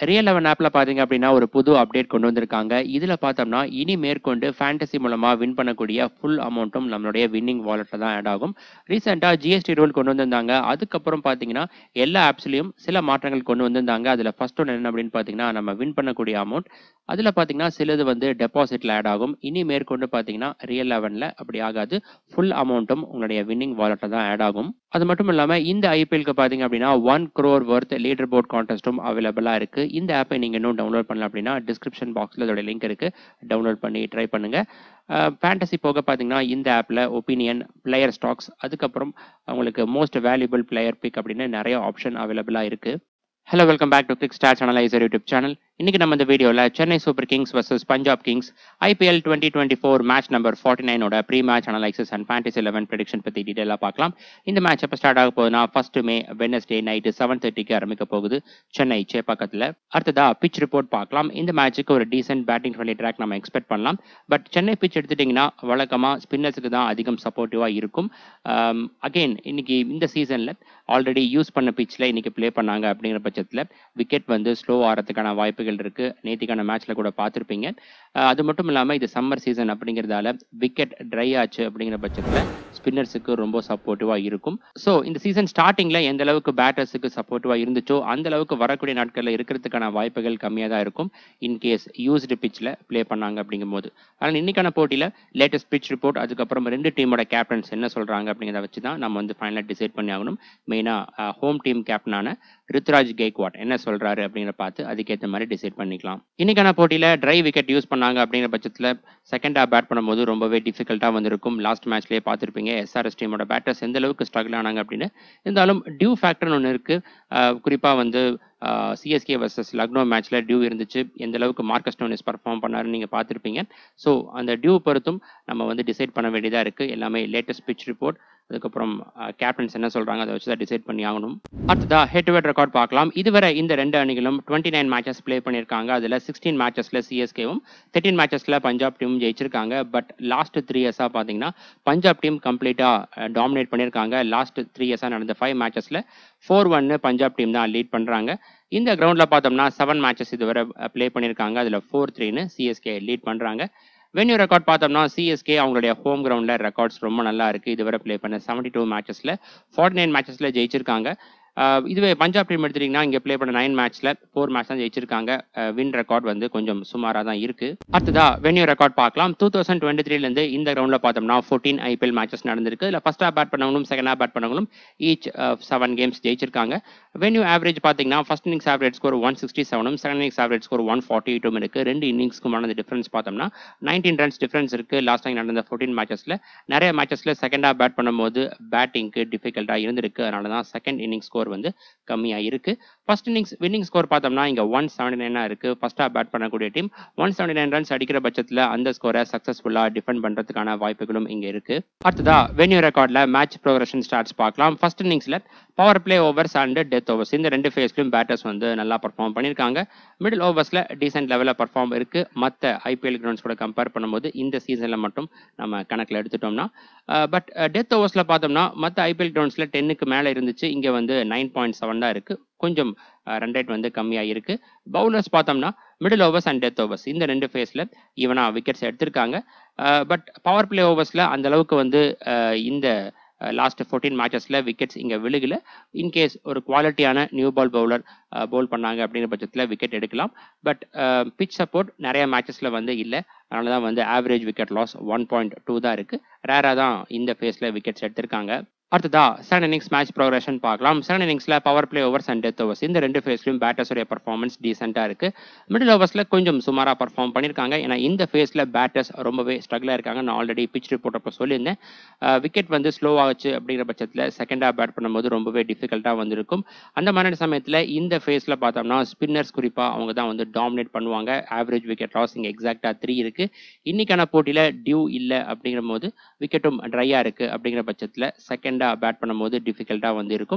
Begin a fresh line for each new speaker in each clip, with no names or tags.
real eleven ஆப்ல பாத்தீங்க அப்படின்னா ஒரு புது அப்டேட் கொண்டு வந்திருக்காங்க இதுல பார்த்தோம்னா இனி மேற்கொண்டு ஃபேண்டசி மூலமா வின் பண்ணக்கூடிய ஃபுல் அமௌண்ட்டும் நம்மளுடைய வின்னிங் வாலெட்ல தான் ஆட் ஆகும் ரீசெண்டா ஜிஎஸ்டி ரூல் கொண்டு வந்திருந்தாங்க அதுக்கப்புறம் பாத்தீங்கன்னா எல்லா ஆப்ஸ்லயும் சில மாற்றங்கள் கொண்டு வந்திருந்தாங்க அதுல ஃபர்ஸ்ட் ஒன்று என்ன அப்படின்னு பாத்தீங்கன்னா நம்ம வின் பண்ணக்கூடிய அமௌண்ட் அதுல பாத்தீங்கன்னா சிலது வந்து டெபாசிட்ல ஆட் ஆகும் இனி மேற்கொண்டு பாத்தீங்கன்னா ரியல் லெவன்ல அப்படி ஆகாது ஃபுல் அமௌண்ட்டும் உங்களுடைய வின்னிங் வாலெட்ல தான் ஆட் ஆகும் அது மட்டும் இல்லாம இந்த ஐபிஎல்க்கு பாத்தீங்க அப்படின்னா one crore worth leader board கான்டெஸ்ட்டும் அவைலபிளா இருக்கு இந்த ஆப்பை நீங்க இன்னும் டவுன்லோட் பண்ணல அப்படின்னா டிஸ்கிரிப்ஷன் பாக்ஸ்ல அதோட லிங்க் இருக்கு டவுன்லோட் பண்ணி ட்ரை பண்ணுங்க ஃபேண்டசி போக பார்த்தீங்கன்னா இந்த ஆப்பில் ஒப்பீனியன் பிளேயர் ஸ்டாக்ஸ் அதுக்கப்புறம் உங்களுக்கு மோஸ்ட் வேல்யூபிள் பிளேயர் பிக் அப்படின்னு நிறைய ஆப்ஷன் அவைலபிளாக இருக்கு hello welcome back to Click Stars Analyser YouTube channel இன்னைக்கு நம்ம இந்த வீடியோவில் Chennai Super Kings versus Punjab Kings IPL twenty twenty four match number forty நைனோட pre match analysis and fantasy eleven prediction பற்றி டீட்டெயிலாக பார்க்கலாம் இந்த மேட்ச் எப்போ ஸ்டார்ட் ஆக போகுதுன்னா first May Wednesday night seven தேர்ட்டிக்கு ஆரம்பிக்க போகுது சென்னை சேப்பாக்கத்தில் அடுத்ததா பிச் ரிப்போர்ட் பார்க்கலாம் இந்த மேட்ச்சுக்கு ஒரு டீசென்ட் பேட்டிங் ஃப்ரெண்ட்லி ட்ராக் நம்ம எக்ஸ்பெக்ட் பண்ணலாம் பட் சென்னை பிச் எடுத்துட்டிங்கன்னா வழக்கமாக ஸ்பின்னர்ஸுக்கு தான் அதிகம் சப்போர்ட்டிவாக இருக்கும் அகெயின் இன்னைக்கு இந்த சீசனில் ஆல்ரெடி யூஸ் பண்ண பிச்சில் இன்னைக்கு ப்ளே பண்ணாங்க அப்படிங்கிற பட்சத்தில் விக்கெட் வந்து ஸ்லோ ஆகிறதுக்கான வாய்ப்புகள் இருக்குது நேத்திக்கான மேட்ச்சில் கூட பார்த்துருப்பீங்க அஹ் அது மட்டும் இல்லாமல் இது சம்மர் சீசன் அப்படிங்கிறதால விக்கெட் ட்ரை ஆச்சு அப்படிங்கிற பட்சத்தில் ஸ்பின்னர்ஸுக்கு ரொம்ப சப்போர்ட்டிவாக இருக்கும் ஸோ இந்த சீசன் ஸ்டார்டிங்கில் எந்த அளவுக்கு பேட்டர்ஸுக்கு சப்போர்ட்டிவாக இருந்துச்சோ அந்த அளவுக்கு வரக்கூடிய நாட்களில் இருக்கிறதுக்கான வாய்ப்புகள் கம்மியாக தான் இருக்கும் இன்கேஸ் யூஸ்டு பிச்சில் ப்ளே பண்ணாங்க அப்படிங்கும்போது அதனால் இன்னைக்கான போட்டியில் லேட்டஸ்ட் பிச் ரிப்போர்ட் அதுக்கப்புறம் ரெண்டு டீமோட கேப்டன்ஸ் என்ன சொல்கிறாங்க அப்படிங்கிறத வச்சு தான் நம்ம வந்து ஃபைனலாக டிசைட் பண்ணி ஆகணும் மெயினாக ஹோம் டீம் கேப்டனான ருத்ராஜ் கெய்க்வாட் என்ன சொல்றாரு அப்படிங்கிற பார்த்து அதுக்கேற்ற மாதிரி டிசைட் பண்ணிக்கலாம் இன்னைக்கான போட்டியில ட்ரை விக்கெட் யூஸ் பண்ணாங்க அப்படிங்கிற பட்சத்தில் செகண்ட் ஹாப் பேட் பண்ணும்போது ரொம்பவே டிஃபிகல்ட்டாக வந்திருக்கும் லாஸ்ட் மேட்ச்லேயே பார்த்துருப்பீங்க எஸ்ஆர்எஸ் டீமோட பேட்டர்ஸ் எந்த அளவுக்கு ஸ்ட்ரகிள் ஆனாங்க அப்படின்னு இருந்தாலும் டியூ ஃபேக்டர்னு ஒன்று இருக்கு குறிப்பாக வந்து சிஎஸ்கே வர்சஸ் லக்னோ மேட்ச்ல டியூ இருந்துச்சு எந்த அளவுக்கு மார்க்கஸ் டோனிஸ் பர்ஃபார்ம் பண்ணாருன்னு நீங்கள் பார்த்துருப்பீங்க ஸோ அந்த டியூ பொறுத்தும் நம்ம வந்து டிசைட் பண்ண வேண்டியதாக இருக்குது எல்லாமே லேட்டஸ்ட் பிச் ரிப்போர்ட் அதுக்கப்புறம் கேப்டன்ஸ் என்ன சொல்றாங்க அதை வச்சு தான் டிசைட் பண்ணி ஆகணும் அடுத்ததா ஹெட் டு ஹெட் ரெக்கார்ட் பார்க்கலாம் இதுவரை இந்த ரெண்டு அணிகளும் டுவெண்ட்டி நைன் மேட்சஸ் ப்ளே பண்ணியிருக்காங்க அதில் சிக்ஸ்டீன் மேட்சஸ்ல சிஎஸ்கேவும் தேர்ட்டின் மேட்சஸ்ல பஞ்சாப் டீம் ஜெயிச்சிருக்காங்க பட் லாஸ்ட் த்ரீ இயர்ஸாக பார்த்தீங்கன்னா பஞ்சாப் டீம் கம்ப்ளீட்டாக டாமினேட் பண்ணியிருக்காங்க லாஸ்ட் த்ரீ இயர்ஸாக நடந்த ஃபைவ் மேட்சஸ்ல ஃபோர் ஒன்னு பஞ்சாப் டீம் தான் லீட் பண்ணுறாங்க இந்த கிரவுண்டில் பார்த்தோம்னா செவன் மேட்சஸ் இதுவரை ப்ளே பண்ணியிருக்காங்க அதில் ஃபோர் த்ரீன்னு சிஎஸ்கே லீட் பண்ணுறாங்க வென்யூ ரெக்கார்ட் பார்த்தோம்னா சிஎஸ்கே அவங்களுடைய ஹோம் கிரவுண்டில் ரெக்கார்ட்ஸ் ரொம்ப நல்லா இருக்கு இதுவரை ப்ளே பண்ண செவன்டி டூ மேட்சஸில் ஃபார்ட்டி நைன் மேட்சஸில் ஜெயிச்சிருக்காங்க ஆஹ் இதுவே பஞ்சாப் டீம் எடுத்துட்டீங்கன்னா இங்கே ப்ளே பண்ண நைன் மேட்ச்ல ஃபோர் மேட்ச் தான் ஜெயிச்சிருக்காங்க வின் ரெக்கார்ட் வந்து கொஞ்சம் சுமாராக தான் இருக்கு அடுத்ததா வென்யூ ரெக்கார்ட் பார்க்கலாம் டூ தௌசண்ட் டுவெண்ட்டி த்ரீலேருந்து இந்த கிரவுண்டில் பார்த்தோம்னா ஃபோர்டீன் ஐபிஎல் மேட்சஸ் நடந்திருக்கு இல்லை ஃபர்ஸ்ட் ஹாப் பேட் பண்ணவங்களும் செகண்ட் ஹாப் பேட் பண்ணவங்களும் ஈச் செவன் கேம்ஸ் ஜெயிச்சிருக்காங்க வென்யூ ஆவரேஜ் பார்த்தீங்கன்னா first innings average score one sixty செவனும் second innings average score one forty எயிட்டும் இருக்கு ரெண்டு இன்னிங்ஸ்க்குமான டிஃபரன்ஸ் பார்த்தோம்னா நைன்டீன் ரன்ஸ் டிஃபரன்ஸ் இருக்கு லாஸ்ட் டைம் நடந்த ஃபோர்டீன் மேட்சஸ்ல நிறைய மேட்சஸ்ல செகண்ட் ஹாப் பேட் பண்ணும்போது பேட்டிங்க்கு டிஃபிகல்ட்டாக இருந்திருக்கு அதனால தான் செகண்ட் இன்னிங்ஸ் ஸ்கோர் வந்து கம்மியாக இருக்கு ஃபர்ஸ்ட் இன்னிங்ஸ் வின்னிங் ஸ்கோர் பார்த்தோம்னா இங்கே ஒன் செவன்டி நைனாக இருக்கு ஃபர்ஸ்ட் ஹாப் பேட் பண்ணக்கூடிய team one seventy nine runs அடிக்கிற பட்சத்தில் அந்த ஸ்கோரை சக்ஸஸ்ஃபுல்லாக டிஃபெண்ட் பண்ணுறதுக்கான வாய்ப்புகளும் இங்கே இருக்கு அடுத்ததா வென்யூ ரெக்கார்டில் மேட்ச் ப்ரோக்ரஷன் ஸ்டார்ட்ஸ் பார்க்கலாம் ஃபர்ஸ்ட் இன்னிங்ஸில் power play overs and death overs இந்த ரெண்டு ஃபேஸ்லையும் பேட்டர்ஸ் வந்து நல்லா பர்ஃபார்ம் பண்ணியிருக்காங்க மிடில் ஓவர்ஸில் டீசென்ட் லெவலில் பர்ஃபார்ம் இருக்கு மற்ற ஐபிஎல் கிரவுண்ட்ஸ் கூட கம்பேர் பண்ணும்போது இந்த சீசனில் மட்டும் நம்ம கணக்கில் எடுத்துட்டோம்னா பட் டெத் ஓவர்ஸில் பார்த்தோம்னா மற்ற ஐபிஎல் கிரவுண்ட்ஸில் டென்னுக்கு மேலே இருந்துச்சு இங்கே வந்து நைன் பாயிண்ட் செவன் தான் இருக்கு கொஞ்சம் ரன் ரேட் வந்து கம்மியாக இருக்கு பவுலர்ஸ் பார்த்தோம்னா middle overs and death overs இந்த ரெண்டு ஃபேஸில் ஈவனாக விக்கெட்ஸ் எடுத்திருக்காங்க பட் பவர் பிளே ஓவர்ஸில் அந்த அளவுக்கு வந்து அஹ், இந்த லாஸ்ட் ஃபோர்டீன் மேட்சஸில் விக்கெட்ஸ் இங்கே விழுகல இன்கேஸ் ஒரு குவாலிட்டியான நியூ பால் பவுலர் பவுல் பண்ணாங்க அப்படிங்கிற பட்சத்தில் விக்கெட் எடுக்கலாம் பட் பிச் சப்போர்ட் நிறைய மேட்சஸில் வந்து இல்லை அதனால தான் வந்து average wicket loss one point two தான் இருக்குது ரேராக தான் இந்த ஃபேஸில் விக்கெட்ஸ் எடுத்திருக்காங்க அடுத்ததா செகண்ட் இன்னிங்ஸ் மேட்ச் ப்ரோக்ரஷன் பார்க்கலாம் செகண்ட் இன்னிங்ஸில் power play overs and death overs இந்த ரெண்டு ஃபேஸ்லையும் பேட்டர்ஸுடைய பர்ஃபார்மன்ஸ் டீசெண்டாக இருக்கு மிடில் ஓவர்ஸில் கொஞ்சம் சுமாராக பர்ஃபார்ம் பண்ணியிருக்காங்க ஏன்னா இந்த ஃபேஸில் பேட்டர்ஸ் ரொம்பவே ஸ்ட்ரகிளாக இருக்காங்க நான் ஆல்ரெடி பிச் ரிப்போர்ட் அப்போ சொல்லியிருந்தேன் விக்கெட் வந்து ஸ்லோ ஆச்சு அப்படிங்கிற பட்சத்தில் செகண்ட் ஹாப் பேட் பண்ணும்போது ரொம்பவே டிஃபிகல்ட்டாக வந்திருக்கும் அந்த மாதிரி சமயத்தில் இந்த ஃபேஸில் பார்த்தோம்னா ஸ்பின்னர்ஸ் குறிப்பாக அவங்க தான் வந்து டாமினேட் பண்ணுவாங்க ஆவரேஜ் விக்கெட் லாஸ் இங்கே எக்ஸாக்டாக த்ரீ இருக்கு இன்னைக்கான போட்டியில் டியூ இல்லை அப்படிங்கிற போது விக்கெட்டும் ட்ரையாக இருக்கு அப்படிங்கிற பட்சத்தில் செகண்டாக பேட் பண்ணும்போது டிஃபிகல்ட்டாக வந்து இருக்கும்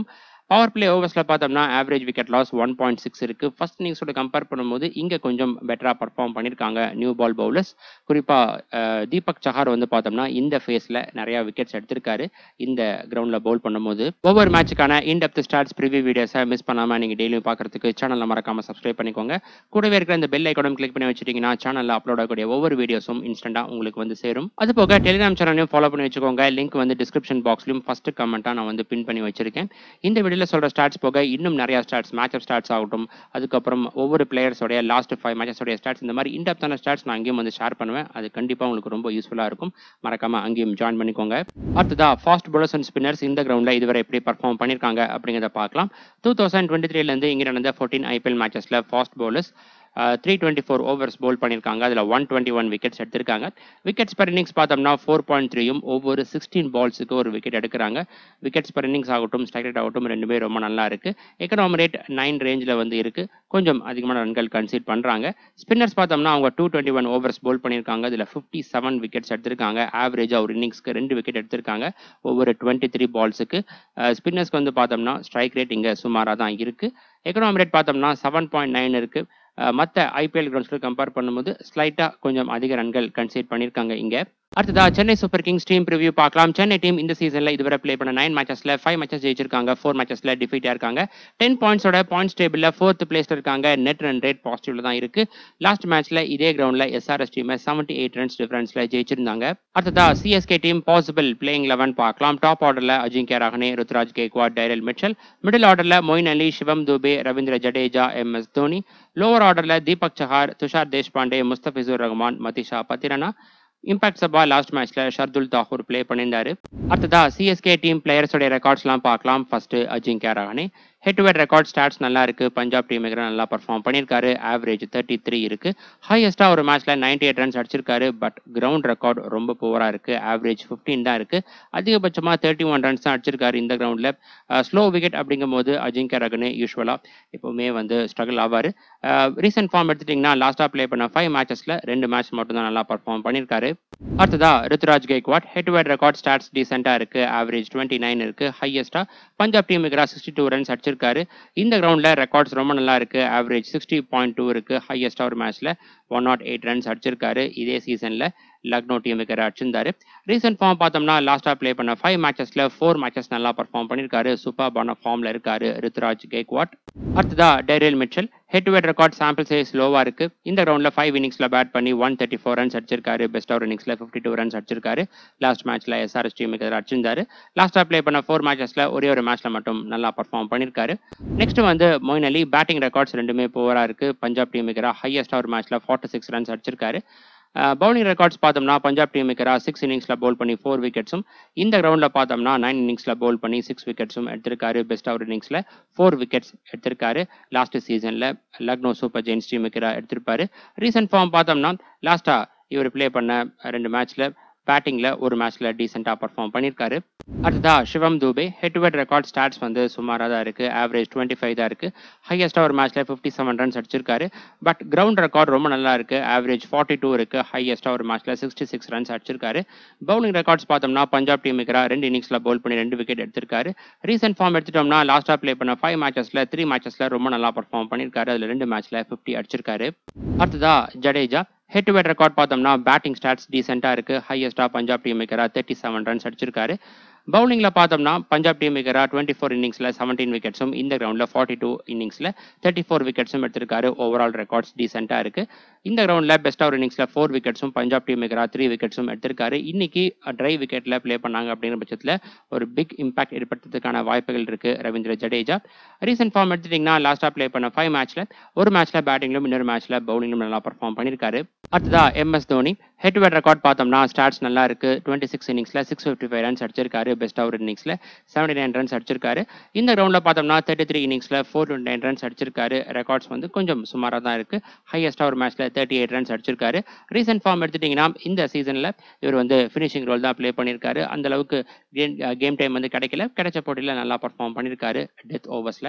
பவர் பிளே ஓவர்ஸில் பார்த்தோம்னா average wicket loss one point six இருக்குது ஃபர்ஸ்ட் இன்னிங்ஸோட கம்பேர் பண்ணும்போது இங்கே கொஞ்சம் பெட்டராக பர்ஃபார்ம் பண்ணியிருக்காங்க நியூ பால் பவுலர்ஸ் குறிப்பாக தீபக் சஹார் வந்து பார்த்தோம்னா இந்த ஃபேஸில் நிறையா விக்கெட்ஸ் எடுத்திருக்காரு இந்த கிரவுண்டில் பவுல் பண்ணும்போது ஒவ்வொரு மேட்சுக்கான இன்டெப்த் ஸ்டார்ட்ஸ் ப்ரிவியூ வீடியோஸை மிஸ் பண்ணாமல் நீங்கள் டெய்லியும் பார்க்குறதுக்கு சேனலில் மறக்காமல் சப்ஸ்கிரைப் பண்ணிக்கோங்க கூடவே இருக்கிற இந்த பெல் ஐக்கனும் கிளிக் பண்ணி வச்சிட்டிங்கன்னா சேனலில் அப்லோட் ஆகக்கூடிய ஒவ்வொரு வீடியோஸும் இன்ஸ்டண்ட்டாக உங்களுக்கு வந்து சேரும் அது போக டெலிகிராம் சேனலையும் ஃபாலோ பண்ணி வச்சுக்கோங்க லிங்க் வந்து டிஸ்கிரிப்ஷன் பாக்ஸ்லையும் ஃபஸ்ட்டு கமெண்ட்டாக நான் வந்து பின் பண்ணி வச்சிருக்கேன் இந்த வீடியோவில் சொல்கிற ஸ்டாட்ஸ் போக இன்னும் நிறையா ஸ்டாட்ஸ் மேட்ச் ஆஃப் ஸ்டாட்ஸ் ஆகட்டும் அதுக்கப்புறம் ஒவ்வொரு பிளேயர்ஸோடைய லாஸ்ட் ஃபைவ் மேட்சஸோடைய ஸ்டாட்ஸ் இந்த மாதிரி இன்டெப்த்தான ஸ்டாட்ஸ் நான் அங்கேயும் வந்து ஷேர் பண்ணுவேன் அது கண்டிப்பாக உங்களுக்கு ரொம்ப யூஸ்ஃபுல்லாக இருக்கும் மறக்காமல் அங்கேயும் ஜாயின் பண்ணிக்கோங்க அடுத்ததா ஃபாஸ்ட் bowlers அண்ட் ஸ்பின்னர்ஸ் இந்த கிரவுண்டில் இதுவரை எப்படி பர்ஃபார்ம் பண்ணியிருக்காங்க அப்படிங்கிறத பார்க்கலாம் டூ தௌசண்ட் டுவெண்ட்டி த்ரீலேருந்து இங்கே நடந்த ஃபோர்டீன் ஐபிஎல் மேட்சஸில் fast bowlers three twenty four overs bowl பண்ணியிருக்காங்க அதில் ஒன் டுவெண்ட்டி ஒன் விக்கெட்ஸ் எடுத்திருக்காங்க விக்கெட்ஸ் per இன்னிங்ஸ் பார்த்தோம்னா ஃபோர் பாயிண்ட் த்ரீயும் ஒவ்வொரு சிக்ஸ்டீன் பால்ஸுக்கு ஒரு விக்கெட் எடுக்கிறாங்க விக்கெட்ஸ் per இன்னிங்ஸ் ஆகட்டும் ஸ்ட்ரைக் ரேட் ஆகட்டும் ரெண்டுமே ரொம்ப நல்லா இருக்கு எக்கனாமி ரேட் நைன் ரேஞ்சில் வந்து இருக்கு கொஞ்சம் அதிகமான ரன்கள் கன்சீட் பண்ணுறாங்க ஸ்பின்னர்ஸ் பார்த்தோம்னா அவங்க two twenty one overs bowl பண்ணியிருக்காங்க இதில் ஃபிஃப்டி செவன் விக்கெட்ஸ் எடுத்திருக்காங்க ஆவரேஜாக ஒரு இன்னிங்ஸ்க்கு ரெண்டு விக்கெட் எடுத்திருக்காங்க ஒவ்வொரு டுவெண்ட்டி த்ரீ பால்ஸுக்கு ஸ்பின்னர்ஸ்க்கு வந்து பார்த்தோம்னா ஸ்ட்ரைக் ரேட் இங்கே சுமாராக தான் இருக்குது எக்கனாமி ரேட் பார்த்தோம்னா செவன் பாயிண்ட் நைன் இருக்குது மற்ற ஐபிஎல் கிரவுண்ட்ஸ்க்கு கம்பேர் பண்ணும்போது ஸ்லைட்டாக கொஞ்சம் அதிக ரன்கள் கன்சீட் பண்ணியிருக்காங்க இங்கே அடுத்ததா Chennai Super Kings team preview பார்க்கலாம் சென்னை டீம் இந்த சீசனில் இதுவரை ப்ளே பண்ண நைன் மேட்சஸில் ஃபைவ் மேட்சஸ் ஜெயிச்சிருக்காங்க ஃபோர் மேட்சஸில் டிஃபீட்டாக இருக்காங்க டென் பாயிண்ட்ஸோட பாயிண்ட்ஸ் டேபிளில் ஃபோர்த் பிளேஸில் இருக்காங்க நெட் ரன் ரேட் பாசிட்டிவ்ல தான் இருக்கு லாஸ்ட் மேட்ச்ல இதே கிரவுண்டில் எஸ்ஆர்எஸ் டீமை செவன்டி எயிட் ரன்ஸ் டிஃபரன்ஸில் ஜெயிச்சிருந்தாங்க அடுத்ததா CSK team possible playing eleven பார்க்கலாம் டாப் ஆர்டரில் Ajinkya Rahane Ruturaj Gaikwad Daryl Mitchell middle ஆர்டரில் Moeen Ali Shivam Dube Ravindra Jadeja M S Dhoni lower ஆர்டரில் Deepak Chahar Tushar Deshpande Mustafizur Rahman Matheesha Pathirana impact sub last மேட்ச்ல ஷர்துல் தாகூர் ப்ளே பண்ணியிருந்தாரு அடுத்ததா சிஎஸ்கே டீம் பிளேயர்ஸோட ரெக்கார்ட்ஸ்லாம் பார்க்கலாம் first Ajinkya Rahane head to head record stats நல்லா இருக்கு பஞ்சாப் டீம் நல்லா பர்ஃபார்ம் பண்ணியிருக்காரு ஆவரேஜ் தேர்ட்டி த்ரீ இருக்கு ஹையஸ்டா ஒரு மேட்ச்ல நைன்டி எயிட் ரன்ஸ் அடிச்சிருக்காரு பட் கிரவுண்ட் ரெக்கார்ட் ரொம்ப புவரா இருக்கு ஆவரேஜ் ஃபிஃப்டீன் தான் இருக்கு அதிகபட்சமா தேர்ட்டி ஒன் ரன்ஸ் தான் அடிச்சிருக்காரு இந்த கிரவுண்ட்ல ஸ்லோ விக்கெட் அப்படிங்கும் போது அஜிங்கியா ரகனே யூஸ்வலா எப்பவுமே வந்து ஸ்ட்ரகிள் ஆவாரு ரீசெண்ட் ஃபார்ம் எடுத்துட்டீங்கன்னா லாஸ்டா ப்ளே பண்ண ஃபைவ் மேட்சஸ்ல ரெண்டு மேட்ச் மட்டும் தான் நல்லா பர்ஃபார்ம் பண்ணியிருக்காரு அடுத்ததா Ruturaj Gaikwad head to head record stats டீசெண்டா இருக்கு ஆவரேஜ் டுவெண்ட்டி நைன் இருக்கு ஹையஸ்டா பஞ்சாப் டீமுக்கு சிக்ஸ்டி டூ ரன்ஸ் அடிச்சிருக்காரு இந்த கிரவுண்டில் ரெக்கார்ட்ஸ் ரொம்ப நல்லா இருக்கு ஆவரேஜ் சிக்ஸ்டி பாயிண்ட் டூ இருக்கு ஹையஸ்டா ஒரு மேட்ச்ல ஒன் நாட் எயிட் ரன்ஸ் அடிச்சிருக்காரு இதே சீசன்ல லக்னோ டீமுக்கு அடிச்சிருந்தாரு ரீசெண்ட் ஃபார்ம் பார்த்தோம்னா லாஸ்டா ப்ளே பண்ண ஃபைவ் மேட்சஸ்ல ஃபோர் மேட்சஸ் நல்லா பர்ஃபார்ம் பண்ணியிருக்காரு சூப்பர்பான ஃபார்ம்ல இருக்காரு ருத்ராஜ் கேக்வாட் அடுத்ததா Daryl Mitchell head to head record sample size லோவா இருக்கு இந்த கிரவுண்ட்ல ஃபைவ் இன்னிங்ஸ்ல பேட் பண்ணி ஒன் தேர்ட்டி ஃபோர் ரன்ஸ் அடிச்சிருக்காரு பெஸ்ட் ஓவர் இன்னிங்ஸ்ல ஃபிஃப்டி டூ ரன்ஸ் அடிச்சிருக்காரு லாஸ்ட் மேட்ச்ல எஸ்ஆர்எஸ் டீமுக்கு எதிராக அடிச்சிருந்தாரு லாஸ்டா ப்ளே பண்ண ஃபோர் மேட்சஸ்ல ஒரே ஒரு மேட்ச்ல மட்டும் நல்லா பர்ஃபார்ம் பண்ணியிருக்காரு நெக்ஸ்ட் வந்து மொயின் அலி பேட்டிங் ரெக்கார்ட்ஸ் ரெண்டுமே புவரா இருக்கு பஞ்சாப் டீமுக்கு ஹையஸ்டா ஒரு மேட்ச்ல ஃபார்ட்டி சிக்ஸ் ரன்ஸ் அடிச்சிருக்காரு பவுலிங் ரெக்கார்ட்ஸ் பார்த்தோம்னா பஞ்சாப் டீமுக்கு சிக்ஸ் இன்னிங்ஸ்ல பவுல் பண்ணி ஃபோர் விக்கெட்ஸும் இந்த கிரவுண்டில் பார்த்தோம்னா நைன் இன்னிங்ஸ்ல பவுல் பண்ணி சிக்ஸ் விக்கெட்ஸும் எடுத்திருக்காரு பெஸ்ட் ஓவர் இன்னிங்ஸ்ல ஃபோர் விக்கெட்ஸ் எடுத்திருக்காரு லாஸ்ட் சீசன்ல லக்னோ சூப்பர் ஜெயின்ஸ் டீமுக்கு எடுத்திருப்பாரு ரீசெண்ட் ஃபார்ம் பார்த்தோம்னா லாஸ்டா இவர் ப்ளே பண்ண ரெண்டு மேட்ச்ல பேட்டிங்ல ஒரு மேட்ச்ல டீசெண்டா பர்ஃபார்ம் பண்ணியிருக்காரு அடுத்ததா Shivam Dube head to head record stats வந்து சுமாராக தான் இருக்கு ஆவரேஜ் டுவெண்ட்டி ஃபைவ் தான் இருக்கு ஹையஸ்டா ஒரு மேட்ச்ல ஃபிஃப்டி செவன் ரன்ஸ் அடிச்சிருக்காரு பட் கிரவுண்ட் ரெக்கார்ட் ரொம்ப நல்லா இருக்கு ஆவரேஜ் ஃபார்ட்டி டூ இருக்கு ஹையஸ்டா ஒரு மேட்ச்ல சிக்ஸ்டி சிக்ஸ் ரன்ஸ் அடிச்சிருக்காரு பவுலிங் ரெக்கார்ட்ஸ் பார்த்தோம்னா பஞ்சாப் டீமுக்கு ரெண்டு இன்னிங்ஸ்ல பவுல் பண்ணி ரெண்டு விக்கெட் எடுத்திருக்காரு ரீசெண்ட் ஃபார்ம் எடுத்துட்டோம்னா லாஸ்டா ப்ளே பண்ண ஃபைவ் மேட்சஸ்ல த்ரீ மேட்சஸ்ல ரொம்ப நல்லா பர்ஃபார்ம் பண்ணியிருக்காரு அதுல ரெண்டு மேட்ச்ல ஃபிஃப்டி அடிச்சிருக்காரு அடுத்ததா Jadeja head to head record பார்த்தோம்னா பேட்டிங் ஸ்டாட்ஸ் டீசெண்டாக இருக்கு ஹையஸ்டா பஞ்சாப் டீம் மேக்கரா தேர்ட்டி செவன் ரன்ஸ் அடிச்சிருக்காரு பவுலிங்கில் பார்த்தோம்னா பஞ்சாப் டீம் மேக்கரா டுவெண்ட்டி ஃபோர் இன்னிங்ஸில் செவன்டீன் விக்கெட்ஸும் இந்த கிரவுண்டில் ஃபார்ட்டி டூ இன்னிங்ஸில் தேர்ட்டி ஃபோர் விக்கெட்ஸும் எடுத்திருக்காரு ஓவரால் ரெக்கார்ட்ஸ் டீசெண்டாக இருக்கு இந்த கிரவுண்டில் பெஸ்ட் ஓவர் இன்னிங்ஸில் ஃபோர் விக்கெட்ஸும் பஞ்சாப் டீம் மேக்கரா த்ரீ விக்கெட்ஸும் எடுத்திருக்காரு இன்னைக்கு ட்ரை விக்கெட்டில் ப்ளே பண்ணாங்க அப்படிங்கிற பட்சத்தில் ஒரு பிக் இம்பாக்ட் ஏற்படுத்துறதுக்கான வாய்ப்புகள் இருக்கு ரவீந்திர ஜடேஜா ரீசெண்ட் ஃபார்ம் எடுத்துட்டிங்கன்னா லாஸ்ட்டாக ப்ளே பண்ண ஃபைவ் மேட்ச்ல ஒரு மேட்ச்ல பேட்டிங்லும் இன்னொரு மேட்ச்ல பவுலிங்லும் நல்லா பர்ஃபார்ம் பண்ணியிருக்காரு அடுத்ததா M S Dhoni head to head record பார்த்தோம்னா ஸ்டாட்ஸ் நல்லா இருக்கு டுவெண்ட்டி சிக்ஸ் இன்னிங்ஸ்ல சிக்ஸ் ஃபிஃப்டி ஃபைவ் ரன்ஸ் அடிச்சிருக்காரு பெஸ்ட் ஓவர் இன்னிங்ஸ்ல செவன்டி நைன் ரன்ஸ் அடிச்சிருக்காரு இந்த கிரவுண்டில் பார்த்தோம்னா தேர்ட்டி த்ரீ இன்னிங்ஸ்ல ஃபோர் டுவெண்ட்டி நைன் ரன்ஸ் அடிச்சிருக்காரு ரெக்கார்ட்ஸ் வந்து கொஞ்சம் சுமாராக தான் இருக்கு ஹையஸ்டா ஒரு மேட்ச்ல தேர்ட்டி எயிட் ரன்ஸ் அடிச்சிருக்காரு ரீசெண்ட் ஃபார்ம் எடுத்துட்டீங்கன்னா இந்த சீசன்ல இவர் வந்து ஃபினிஷிங் ரோல் தான் ப்ளே பண்ணியிருக்காரு அந்த அளவுக்கு கேம் டைம் வந்து கிடைக்கல கிடைச்ச போட்டியில் நல்லா பர்ஃபார்ம் பண்ணியிருக்காரு டெத் ஓவர்ஸ்ல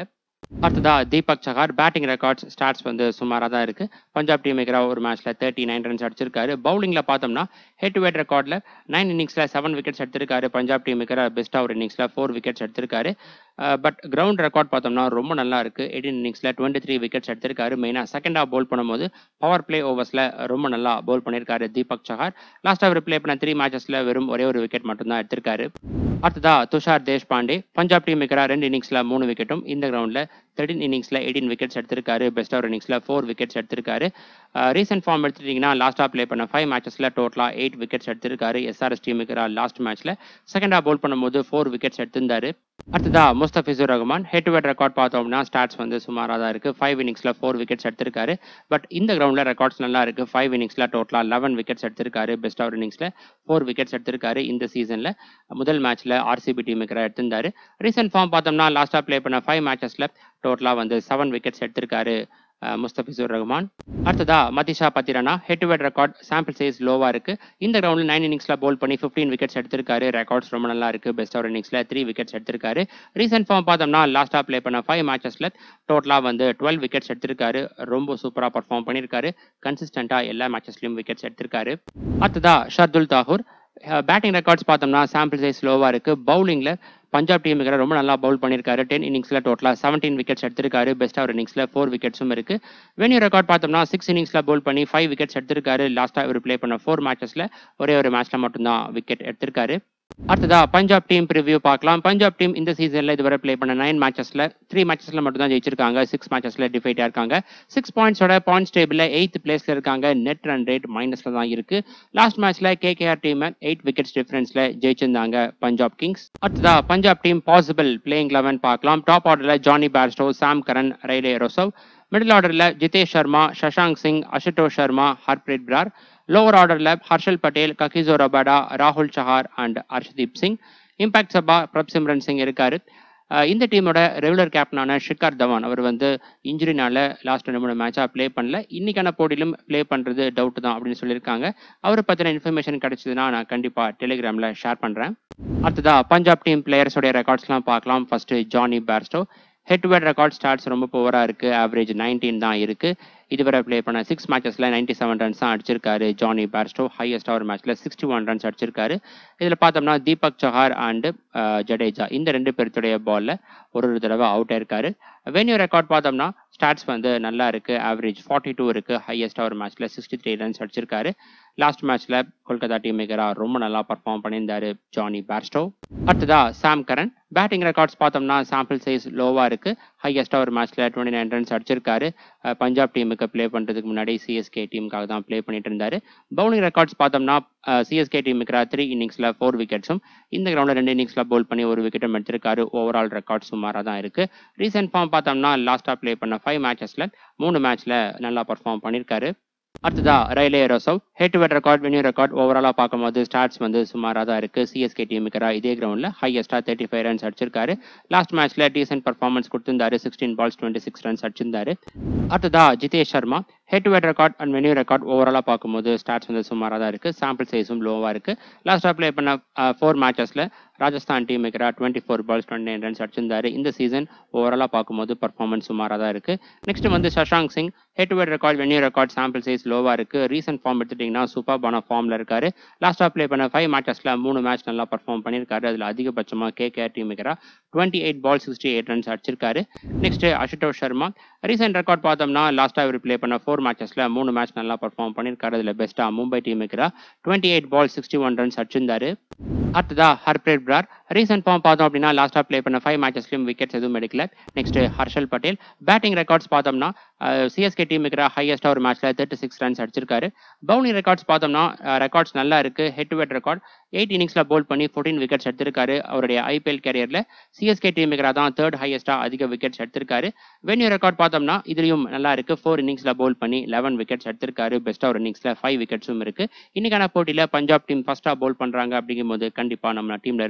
அடுத்ததா Deepak Chahar batting records stats வந்து சுமாராக தான் இருக்கு பஞ்சாப் டீம் மேக்கரா ஒரு மேட்ச்ல தேர்ட்டி நைன் ரன்ஸ் அடிச்சிருக்காரு பவுலிங்ல பார்த்தோம்னா ஹெட் டு ஹெட் ரெக்கார்ட்ல நைன் இன்னிங்ஸ்ல செவன் விக்கெட்ஸ் எடுத்திருக்காரு பஞ்சாப் டீம் மேக்கரா பெஸ்டா ஒரு இன்னிங்ஸ்ல ஃபோர் விக்கெட்ஸ் எடுத்திருக்காரு பட் கிரவுண்ட் ரெக்கார்ட் பார்த்தோம்னா ரொம்ப நல்லா இருக்கு எயிட்டீன் இன்னிங்ஸ்ல டுவெண்ட்டி த்ரீ விக்கெட்ஸ் எடுத்திருக்காரு மெயினா செகண்ட் ஹாஃப் பவுல் பண்ணும்போது பவர் பிளே ஓவர்ஸ்ல ரொம்ப நல்லா பவுல் பண்ணியிருக்காரு தீபக் சஹார் லாஸ்ட் அவர் பிளே பண்ண த்ரீ மேட்சஸ்ல வெறும் ஒரே ஒரு விக்கெட் மட்டும் தான் எடுத்திருக்காரு அடுத்ததா துஷார் தேஷ்பாண்டே பஞ்சாப் டீம் மேக்கரா ரெண்டு இன்னிங்ஸ்ல மூணு விக்கெட்டும் இந்த கிரவுண்ட்ல தேர்ட்டின் இன்னிங்ஸ்ல எயிட்டீன் விக்கெட்ஸ் எடுத்திருக்காரு பெஸ்ட் ஓவர் இன்னிங்ஸ்ல ஃபோர் விக்கெட்ஸ் எடுத்திருக்காரு ரீசெண்ட் ஃபார்ம் எடுத்துட்டீங்கன்னா லாஸ்டா ப்ளே பண்ண ஃபைவ் மேட்சஸ்ல டோட்டலா எயிட் விக்கெட்ஸ் எடுத்திருக்காரு எஸ்ஆர்எஸ் டீம் மேக்கரா லாஸ்ட் மேட்ச்ல செகண்ட் ஹாஃப் பவுல் பண்ணும்போது ஃபோர் விக்கெட்ஸ் எடுத்திருந்தாரு அடுத்ததா Mustafizur Rahman head to head record பார்த்தோம்னா ஸ்டாட்ஸ் வந்து சுமாராக தான் இருக்கு ஃபைவ் இன்னிங்ஸ்ல ஃபோர் விக்கெட்ஸ் எடுத்திருக்காரு பட் இந்த கிரவுண்ட்ல ரெக்கார்ட்ஸ் நல்லா இருக்கு ஃபைவ் இன்னிங்ஸ்ல டோட்டலா லெவன் விக்கெட்ஸ் எடுத்திருக்காரு பெஸ்ட் ஓவர் இன்னிங்ஸ்ல ஃபோர் விக்கெட்ஸ் எடுத்திருக்காரு இந்த சீசன்ல முதல் மேட்ச்ல ஆர்சிபி டீம் எடுத்திருந்தாரு ரீசெண்ட் ஃபார்ம் பார்த்தோம்னா லாஸ்டா ப்ளே பண்ண ஃபைவ் மேட்சஸ்ல டோட்டலா வந்து செவன் விக்கெட்ஸ் எடுத்திருக்காரு முஸ்தபிசுர் ரஹ்மான் அடுத்ததா Matheesha Pathirana head to head record sample size லோவா இருக்கு இந்த கிரவுண்ட்ல நைன் இன்னிங்ஸ்ல பவுல் பண்ணி ஃபிஃப்டீன் விக்கெட்ஸ் எடுத்திருக்காரு ரெக்கார்ட்ஸ் ரொம்ப நல்லா இருக்கு பெஸ்ட் ஓவர் இன்னிங்ஸ்ல த்ரீ விக்கெட்ஸ் எடுத்திருக்காரு ரீசெண்ட் ஃபார்ம் பார்த்தோம்னா லாஸ்டா ப்ளே பண்ண ஃபைவ் மேட்சஸ்ல டோட்டலா வந்து டுவெல் விக்கெட்ஸ் எடுத்திருக்காரு ரொம்ப சூப்பரா பர்ஃபார்ம் பண்ணியிருக்காரு கன்சிஸ்டண்டா எல்லா மேட்சஸ்லயும் விக்கெட்ஸ் எடுத்திருக்காரு அடுத்ததா ஷர்துல் தாகூர் பேட்டிங் ரெக்கார்ட்ஸ் பார்த்தோம்னா சாம்பிள் சைஸ் லோவா இருக்கு பவுலிங்ல பஞ்சாப் டீமுக்கு ரொம்ப நல்லா பவுல் பண்ணியிருக்காரு டென் இன்னிங்ஸ்ல டோட்டலா செவன்டீன் விக்கெட்ஸ் எடுத்திருக்காரு பெஸ்ட் ஓவர் இன்னிங்ஸ்ல ஃபோர் விக்கெட்ஸும் இருக்கு வெனியூ ரெக்கார்ட் பார்த்தோம்னா சிக்ஸ் இன்னிங்ஸ்ல பவுல் பண்ணி ஃபைவ் விக்கெட்ஸ் எடுத்திருக்காரு லாஸ்டா இவர் ப்ளே பண்ண ஃபோர் மேட்சஸ்ல ஒரே ஒரு மேட்ச்ல மட்டும்தான் விக்கெட் எடுத்திருக்காரு அடுத்ததா பஞ்சாப் டீம் ப்ரிவியூ பார்க்கலாம் பஞ்சாப் டீம் இந்த சீசன்ல இதுவரை ப்ளே பண்ண நைன் மேட்சஸ்ல த்ரீ மேட்சஸ்ல மட்டும் தான் ஜெயிச்சிருக்காங்க சிக்ஸ் மேட்சஸ்ல டிஃபைட்டா இருக்காங்க சிக்ஸ் பாயிண்ட்ஸோட பாயிண்ட்ஸ் டேபிள்ல எயித் பிளேஸ்ல இருக்காங்க நெட் ரன் ரேட் மைனஸ்ல தான் இருக்கு லாஸ்ட் மேட்ச்ல கேகேஆர் டீம் எயிட் விக்கெட்ஸ் டிஃபரன்ஸ்ல ஜெயிச்சிருந்தாங்க பஞ்சாப் கிங்ஸ் அடுத்ததா Punjab team possible playing eleven பார்க்கலாம் டாப் ஆர்டர்ல Jonny Bairstow Sam Curran Rilee Rossouw middle ஆர்டர்ல ஜிதேஷ் சர்மா சஷாங்க் சிங் அசுதோஷ் சர்மா ஹர்ப்ரீத் பிரார் லோவர் ஆர்டர்ல ஹர்ஷல் பட்டேல் ககிசோ ரபாடா ராகுல் Chahar and Harshdeep Singh impact sub Prabhsimran Singh இருக்காரு இந்த டீமோட ரெகுலர் கேப்டனான ஷிகார் தவான் அவர் வந்து இன்ஜுரினால லாஸ்ட் ரெண்டு மூணு மேட்சா ப்ளே பண்ணல இன்னைக்கான போட்டியிலும் ப்ளே பண்றது டவுட் தான் அப்படின்னு சொல்லியிருக்காங்க அவரை பத்தின இன்ஃபர்மேஷன் கிடைச்சதுன்னா நான் கண்டிப்பா டெலிகிராம்ல ஷேர் பண்றேன் அடுத்ததா பஞ்சாப் டீம் பிளேயர்ஸோடைய ரெக்கார்ட்ஸ்லாம் பார்க்கலாம் first Jonny Bairstow head to head record stats ரொம்ப புவராக இருக்கு ஆவரேஜ் நைன்டீன் தான் இருக்கு இதுவரை ப்ளே பண்ண சிக்ஸ் மேட்சஸ்ல நைன்டி செவன் ரன்ஸ் தான் அடிச்சிருக்காரு ஜானி பேர்ஸ்டோ ஹையஸ்ட் அவர் மேட்ச்ல சிக்ஸ்டி ஒன் ரன்ஸ் அடிச்சிருக்காரு இதில் பார்த்தோம்னா தீபக் சஹார் அண்ட் ஜடேஜா இந்த ரெண்டு பேர்த்துடைய பால்ல ஒரு ஒரு தடவை அவுட் ஆயிருக்காரு வென்யூ ரெக்கார்ட் பார்த்தோம்னா ஸ்டாட்ஸ் வந்து நல்லா இருக்கு ஆவரேஜ் ஃபார்ட்டி டூ இருக்கு ஹையஸ்ட் அவர் மேட்ச்ல சிக்ஸ்டி த்ரீ ரன்ஸ் அடிச்சிருக்காரு லாஸ்ட் மேட்ச்ல கொல்கத்தா டீம் மேக்கரா ரொம்ப நல்லா பர்ஃபார்ம் பண்ணியிருந்தாரு ஜானி பேர்ஸ்டோ அடுத்ததா சாம் கரன் பேட்டிங் ரெக்கார்ட்ஸ் பார்த்தோம்னா சாம்பிள் சைஸ் லோவா இருக்கு ஹையஸ்ட் அவர் மேட்ச்ல டுவெண்ட்டி நைன் ரன்ஸ் அடிச்சிருக்காரு பஞ்சாப் டீமுக்கு ப்ளே பண்றதுக்கு முன்னாடி சிஎஸ்கே டீமுக்காக தான் ப்ளே பண்ணிட்டு இருந்தாரு பவுலிங் ரெக்கார்ட்ஸ் பார்த்தோம்னா சிஎஸ்கே டீமுக்கு த்ரீ இன்னிங்ஸ்ல ஃபோர் விக்கெட்ஸும் இந்த கிரவுண்ட்ல ரெண்டு இன்னிங்ஸ்ல பவுல் பண்ணி ஒரு விக்கெட்டும் எடுத்திருக்காரு ஓவரால் ரெக்கார்ட் சுமாராக தான் இருக்கு ரீசெண்ட் ஃபார்ம் பார்த்தோம்னா லாஸ்டா ப்ளே பண்ண ஃபைவ் மேட்சஸ்ல மூணு மேட்ச்ல நல்லா பர்ஃபார்ம் பண்ணியிருக்காரு அடுத்ததா Rilee Rossouw head to head record venue record ஓவராலாக பார்க்கும்போது ஸ்டாட்ஸ் வந்து சுமாராக தான் இருக்கு சிஎஸ்கே டீமுக்கு இதே கிரவுண்ட்ல ஹையஸ்டா தேர்ட்டி ஃபைவ் ரன்ஸ் அடிச்சிருக்காரு லாஸ்ட் மேட்ச்ல டீசென்ட் பர்ஃபார்மன்ஸ் கொடுத்திருந்தாரு sixteen balls twenty six runs அடிச்சிருந்தாரு அடுத்ததா Jitesh Sharma head to head record and venue record ஓவராலாக பார்க்கும்போது ஸ்டாட்ஸ் வந்து சுமாராக தான் இருக்கு சாம்பிள் சைஸும் லோவாக இருக்கு லாஸ்டா ப்ளே பண்ண ஃபோர் மேட்சஸ்ல ராஜஸ்தான் டீம் மேக்கரா twenty four balls twenty nine runs அடிச்சிருந்தாரு இந்த சீசன் ஓவராலாக பார்க்கும்போது பர்ஃபார்மன்ஸ் சுமாராக தான் இருக்கு நெக்ஸ்ட் வந்து Shashank Singh head to head record venue record sample size லோவாக இருக்கு ரீசெண்ட் ஃபார்ம் எடுத்துட்டீங்கன்னா சூப்பர்பான ஃபார்ம்ல இருக்காரு லாஸ்டா ப்ளே பண்ண ஃபைவ் மேட்சஸ்ல மூணு மேட்ச் நல்லா பர்ஃபார்ம் பண்ணியிருக்காரு அதில் அதிகபட்சமாக கே கே டீம் மேக்கரா twenty eight ball sixty eight runs அடிச்சிருக்காரு next Ashutosh Sharma recent record பார்த்தோம்னா லாஸ்டா இவர் ப்ளே பண்ண ஃபோர் மேட்சஸ்ல மூணு மேட்ச் நல்லா பர்ஃபார்ம் பண்ணியிருக்காரு அதில் பெஸ்டா மும்பை டீம் மேக்கரா twenty eight ball sixty one runs அடிச்சிருந்தாரு அடுத்ததா ஹர்ப்ரீத் பிரார் ரீசெண்ட் ஃபார்ம் பார்த்தோம் அப்படின்னா லாஸ்டா ப்ளே பண்ண ஃபைவ் மேட்சஸ்லயும் விக்கெட்ஸ் எதுவும் எடுக்கல next Harshal Patel batting records பார்த்தோம்னா சிஎஸ்கே டீம் இருக்கிற ஹையஸ்டா ஒரு மேட்ச்ல தேர்ட்டி சிக்ஸ் ரன்ஸ் அடிச்சிருக்காரு பவுலிங் ரெக்கார்ட்ஸ் பார்த்தோம்னா ரெக்கார்ட்ஸ் நல்லா இருக்கு head to head record eight இன்னிங்ஸ்ல பவுல் பண்ணி ஃபோர்டீன் விக்கெட்ஸ் எடுத்திருக்காரு அவருடைய ஐபிஎல் கேரியர்ல சிஎஸ்கே டீம் இருக்கிற தான் தேர்ட் ஹையஸ்டா அதிக விக்கெட்ஸ் எடுத்திருக்காரு வென்யூ ரெக்கார்ட் பார்த்தோம்னா இதுலயும் நல்லா இருக்கு ஃபோர் இன்னிங்ஸ்ல பவுல் பண்ணி லெவன் விக்கெட்ஸ் எடுத்திருக்காரு பெஸ்டா ஒரு இன்னிங்ஸ்ல ஃபைவ் விக்கெட்ஸும் இருக்கு இன்னைக்கான போட்டியில பஞ்சாப் டீம் ஃபர்ஸ்டா பவுல் பண்றாங்க அப்படிங்கும்போது கண்டிப்பா நம்ம டீம்ல இருப்பாரு ஹர்ஷ்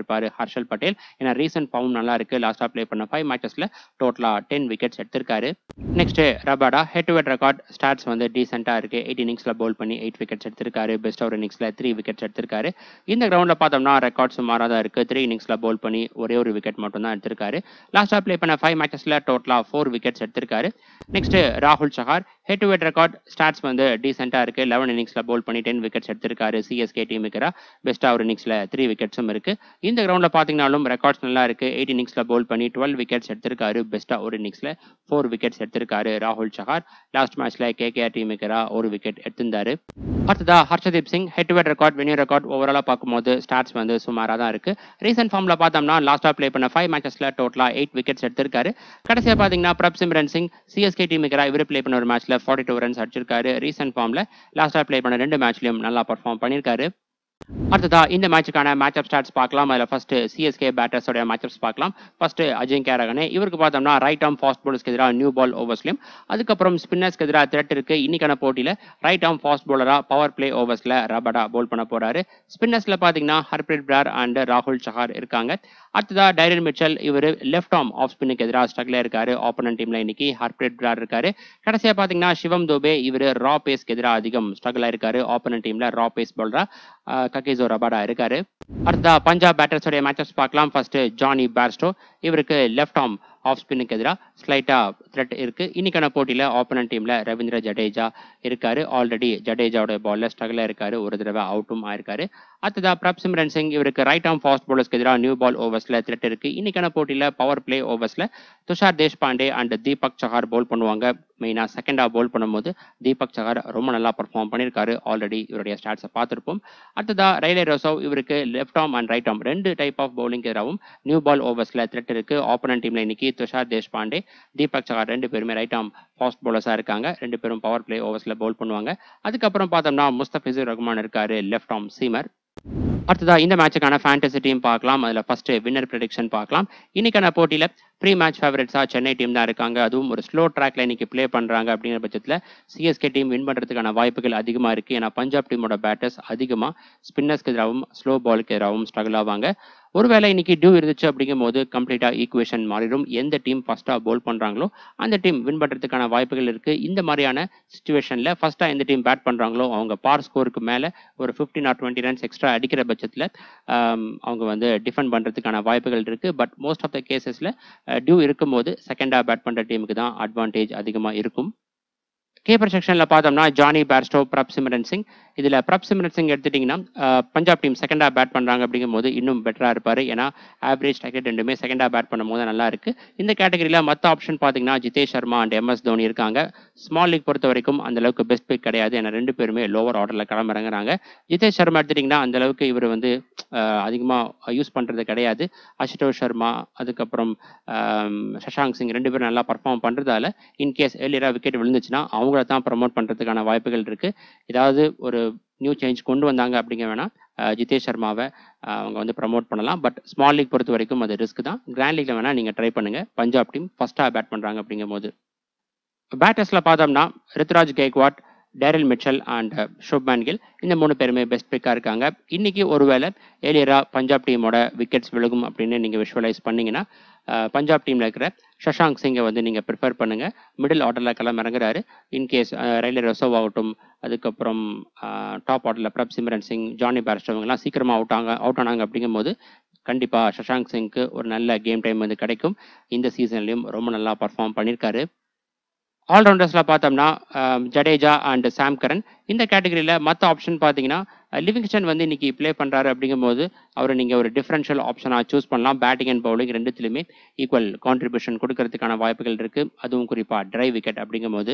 ஹர்ஷல் பட்டேல் ஏன்னா ரீசன்ட் ஃபார்ம் நல்லா இருக்கு லாஸ்டா ப்ளே பண்ண ஃபைவ் மேட்சஸ்ல டோட்டலா டென் விக்கெட்ஸ் எடுத்திருக்காரு next Rabada head to head record stats வந்து டீசெண்டா இருக்கு எயிட் இன்னிங்ஸ்ல பவுல் பண்ணி எயிட் விக்கெட்ஸ் எடுத்திருக்காரு பெஸ்ட் ஓவர் இன்னிங்ஸ்ல த்ரீ விக்கெட்ஸ் எடுத்திருக்காரு இந்த கிரவுண்ட்ல பார்த்தோம்னா ரெக்கார்ட் சுமாரா தான் இருக்கு த்ரீ இன்னிங்ஸ்ல பவுல் பண்ணி ஒரே ஒரு விக்கெட் மட்டும் தான் எடுத்திருக்காரு லாஸ்டா ப்ளே பண்ண ஃபைவ் மேட்சஸ்ல டோட்டலா ஃபோர் விக்கெட்ஸ் எடுத்திருக்காரு நெக்ஸ்ட் ராகுல் Chahar head to head record stats வந்து டீசெண்டா இருக்கு லெவன் இன்னிங்ஸ்ல பவுல் பண்ணி டென் விக்கெட்ஸ் எடுத்திருக்காரு சிஎஸ்கே டீமுக்கு பெஸ்ட் ஓவர் இன்னிங்ஸ்ல த்ரீ விக்கெட்ஸும் இருக்கு இந்த கிரவுண்ட்ல பாத்தீங்கன்னாலும் ரெக்கார்ட்ஸ் நல்லா இருக்கு எயிட் இன்னிங்ஸ்ல பவுல் பண்ணி டுவெல் விக்கெட்ஸ் எடுத்திருக்காரு பெஸ்டா ஒரு இன்னிங்ஸ்ல ஃபோர் விக்கெட்ஸ் எடுத்திருக்காரு ராகுல் சஹார் லாஸ்ட் மேட்ச்ல கேகேஆர் டீமுக்கு ஒரு விக்கெட் எடுத்திருந்தாரு அடுத்ததா Harshdeep Singh head to head record venue record ஓவராலா பார்க்கும்போது ஸ்டாட்ஸ் வந்து சுமாரா தான் இருக்கு ரீசன்ட் ஃபார்ம்ல பார்த்தோம்னா லாஸ்டா ப்ளே பண்ண ஃபைவ் மேட்சஸ்ல டோட்டலா எயிட் விக்கெட்ஸ் எடுத்திருக்காரு கடைசியா பாத்தீங்கன்னா பிரப் சிம்ரன் சிங் சிஎஸ்கே டீமுக்கு இவர் ப்ளே பண்ண ஒரு மேட்ச்ல ஃபார்ட்டி டூ ரன்ஸ் அடிச்சிருக்காரு ரீசன்ட் ஃபார்ம்ல லாஸ்டா ப்ளே பண்ண ரெண்டு மேட்ச்லயும் நல்லா பர்ஃபார்ம் பண்ணியிருக்காரு அடுத்ததா இந்த மேட்சுக்கான மேட்ச் அப் ஸ்டாட்ஸ் பார்க்கலாம் அதில் ஃபர்ஸ்ட் சிஎஸ்கே பேட்டர்ஸோட மேட்ச் அப்ஸ் பார்க்கலாம் ஃபர்ஸ்ட் அஜிங்கே ரகனே இவருக்கு பார்த்தோம்னா ரைட் ஆர்ம் ஃபாஸ்ட் பாலர்ஸ்க்கு எதிராக நியூ பால் ஓவர்ஸ்லையும் அதுக்கப்புறம் ஸ்பின்னர்ஸ்க்கு எதிராக த்ரெட் இருக்கு இன்னைக்கான போட்டியில் ரைட் ஆர்ம் ஃபாஸ்ட் பவுலரா பவர் பிளே ஓவர்ஸ்ல ரபடா போல் பண்ண போறாரு ஸ்பின்னர்ஸ்ல பார்த்தீங்கன்னா ஹர்ப்ரீத் பிரார் அண்ட் ராகுல் சஹார் இருக்காங்க அடுத்ததா டைரன் மிச்சல் இவர் லெஃப்ட் ஆர்ம் ஆஃப் ஸ்பின்னுக்கு எதிராக ஸ்ட்ரகிள் இருக்காரு ஆப்போனன்ட் டீம்ல இன்னைக்கு ஹர்ப்ரீத் பிரார் இருக்காரு கடைசியா பார்த்தீங்கன்னா சிவம் தோபே இவர் ரா பேஸ்க்கு எதிராக அதிகம் ஸ்ட்ரகிள் ஆயிருக்காரு ஆப்போனன்ட் டீம்ல ரா பேஸ் பவுலரா கக்கேசோ ரபாடா இருக்காரு அடுத்தா பஞ்சாப் பேட்டர்ஸோடைய மேட்சஸ் பார்க்கலாம் ஃபர்ஸ்ட் ஜானி பேர்ஸ்டோ இவருக்கு லெஃப்ட் ஆர்ம் ஆஃப் ஸ்பின்னுக்கு எதிராக ஸ்லைட்டா த்ரெட் இருக்கு இன்னைக்கான போட்டியில ஆப்போனன்ட் டீம்ல ரவீந்திர ஜடேஜா இருக்காரு ஆல்ரெடி ஜடேஜாவோட பால்ல ஸ்ட்ரகிளா இருக்காரு ஒரு தடவை அவுட்டும் ஆயிருக்காரு அடுத்ததா பிரப் சிம்ரன் சிங் இவருக்கு ரைட் ஆர்ம் ஃபாஸ்ட் பாலர்ஸ்க்கு எதிராக நியூ பால் ஓவர்ஸ்ல த்ரெட் இருக்கு இன்னைக்கான போட்டியில பவர் பிளே ஓவர்ஸ்ல துஷார் தேஷ்பாண்டே அண்ட் தீபக் சஹார் போல் பண்ணுவாங்க மெயினா செகண்டா போல் பண்ணும்போது தீபக் சஹார் ரொம்ப நல்லா பர்ஃபார்ம் பண்ணியிருக்காரு ஆல்ரெடி இவருடைய ஸ்டாட்ஸை பார்த்துருப்போம் அடுத்ததா ரயிலே ரோசோவ் இவருக்கு left arm and right arm ரெண்டு டைப் ஆஃப் பவுலிங் எதிராகவும் நியூ பால் ஓவர்ஸ்ல த்ரெட் இருக்கு ஆப்போனன்ட் டீம்ல இன்னைக்கு துஷார் தேஷ்பாண்டே தீபக் சஹார் ரெண்டு பேருமே ரைட் ஆர்ம் ஃபாஸ்ட் பவுலர்ஸா இருக்காங்க ரெண்டு பேரும் பவர் பிளே ஓவர்ஸ்ல பவுல் பண்ணுவாங்க அதுக்கப்புறம் பார்த்தோம்னா முஸ்தபிசுர் ரஹ்மான் இருக்காரு லெஃப்ட் ஆர்ம் சீமர் அடுத்ததா இந்த மேட்சுக்கான ஃபேண்டசி டீம் பார்க்கலாம் அதில் ஃபர்ஸ்ட் வின்னர் ப்ரெடிக்ஷன் பார்க்கலாம் இன்னைக்கான போட்டியில ப்ரீ மேட்ச் ஃபேவரட்ஸா சென்னை டீம் தான் இருக்காங்க அதுவும் ஒரு ஸ்லோ ட்ராக்ல இன்னைக்கு ப்ளே பண்றாங்க அப்படிங்கிற பட்சத்தில் சிஎஸ்கே டீம் வின் பண்றதுக்கான வாய்ப்புகள் அதிகமா இருக்கு ஏன்னா பஞ்சாப் டீமோட பேட்டர்ஸ் அதிகமா ஸ்பின்னர்ஸ்க்கு எதிராகவும் ஸ்லோ பாலுக்கு எதிராகவும் ஸ்ட்ரகிள் ஆவாங்க ஒருவேளை இன்னைக்கு டியூ இருந்துச்சு அப்படிங்கும் போது கம்ப்ளீட்டா ஈக்குவேஷன் மாறிடும் எந்த டீம் ஃபர்ஸ்டா போல் பண்றாங்களோ அந்த டீம் வின் பண்றதுக்கான வாய்ப்புகள் இருக்கு இந்த மாதிரியான சுச்சுவேஷன்ல ஃபர்ஸ்டா எந்த டீம் பேட் பண்றாங்களோ அவங்க பார் ஸ்கோருக்கு மேல ஒரு fifteen or twenty runs extra அடிக்கிற பட்சத்தில் அவங்க வந்து டிஃபெண்ட் பண்றதுக்கான வாய்ப்புகள் இருக்கு பட் மோஸ்ட் ஆஃப் த கேசஸ்ல டியூ இருக்கும்போது செகண்டா பேட் பண்ற டீமுக்கு தான் அட்வான்டேஜ் அதிகமா இருக்கும் கீப்பர் செக்ஷன்ல பார்த்தோம்னா ஜானி பேர்ஸ்டோ பிரப் சிம்ரன் சிங் இதுல பிரப் சிம்ரன் சிங் எடுத்துட்டீங்கன்னா அஹ், பஞ்சாப் டீம் செகண்டா பேட் பண்றாங்க அப்படிங்கும் போது இன்னும் பெட்டரா இருப்பாரு ஏன்னா ஆவரேஜ் டாக்கெட் ரெண்டுமே செகண்டா பேட் பண்ணும்போது நல்லா இருக்கு இந்த கேட்டகரியில மற்ற ஆப்ஷன் பாத்தீங்கன்னா ஜிதேஷ் சர்மா அண்ட் எம்எஸ் தோனி இருக்காங்க ஸ்மால் லீக் பொறுத்த வரைக்கும் அந்த அளவுக்கு பெஸ்ட் பிக் கிடையாது ஏன்னா ரெண்டு பேருமே லோவர் ஆர்டர்ல கிளம்புறாங்க ஜிதேஷ் சர்மா எடுத்துட்டீங்கன்னா அந்த அளவுக்கு இவர் வந்து அஹ், அதிகமா யூஸ் பண்றது கிடையாது அசுதோஷ் சர்மா அதுக்கப்புறம் ஆம், சஷாங்க் சிங் ரெண்டு பேரும் நல்லா பர்ஃபார்ம் பண்றதால இன்கேஸ் ஏர்லியரா விக்கெட் விழுந்துச்சுன்னா அவங்கள தான் ப்ரமோட் பண்றதுக்கான வாய்ப்புகள் இருக்கு ஏதாவது ஒரு நியூ சேஞ்ச் கொண்டு வந்தாங்க அப்படிங்க வேணா அஹ், ஜிதேஷ் சர்மாவை அஹ், அவங்க வந்து ப்ரமோட் பண்ணலாம் பட் ஸ்மால் லீக் பொறுத்த வரைக்கும் அது ரிஸ்க் தான் கிராண்ட் லீக்ல வேணா நீங்க ட்ரை பண்ணுங்க பஞ்சாப் டீம் ஃபர்ஸ்டா பேட் பண்றாங்க அப்படிங்கும் போது பேட்டர்ஸ்ல பார்த்தோம்னா Ruturaj Gaikwad Daryl Mitchell and Shubman Gill இந்த மூணு பேருமே பெஸ்ட் பிக்காக இருக்காங்க இன்னைக்கு ஒருவேளை ஏலியரா பஞ்சாப் டீமோட விக்கெட்ஸ் விழுகும் அப்படின்னு நீங்க விஷுவலைஸ் பண்ணீங்கன்னா அஹ், பஞ்சாப் டீம்ல இருக்கிற சஷாங்க் சிங்கை வந்து நீங்க ப்ரிஃபர் பண்ணுங்க மிடில் ஆர்டர்ல கிளம்ப இறங்குறாரு இன்கேஸ் ரயில்வே ரசோவ் ஆகட்டும் அதுக்கப்புறம் டாப் ஆர்டர்ல பிரப் சிம்ரன் சிங் ஜானி பேர்ஸ்டோ இவங்கெல்லாம் சீக்கிரமா அவுட் ஆங்க அவுட் ஆனாங்க அப்படிங்கும்போது கண்டிப்பா சஷாங்க் சிங்க்கு ஒரு நல்ல கேம் டைம் வந்து கிடைக்கும் இந்த சீசன்லயும் ரொம்ப நல்லா பர்ஃபார்ம் பண்ணியிருக்காரு ஆல்ரவுண்டர்ஸ்ல பார்த்தோம்னா ஆம், ஜடேஜா அண்ட் சாம் கரன் இந்த கேட்டகரியில மற்ற ஆப்ஷன் பார்த்தீங்கன்னா லிவிங்ஸ்டன் வந்து இன்னைக்கு ப்ளே பண்றாரு அப்படிங்கும்போது அவரை நீங்க ஒரு டிஃபரன்ஷியல் ஆப்ஷனா சூஸ் பண்ணலாம் பேட்டிங் அண்ட் பவுலிங் ரெண்டுத்திலுமே ஈக்குவல் கான்ட்ரிபியூஷன் கொடுக்கறதுக்கான வாய்ப்புகள் இருக்கு அதுவும் குறிப்பா ட்ரை விக்கெட் அப்படிங்கும்போது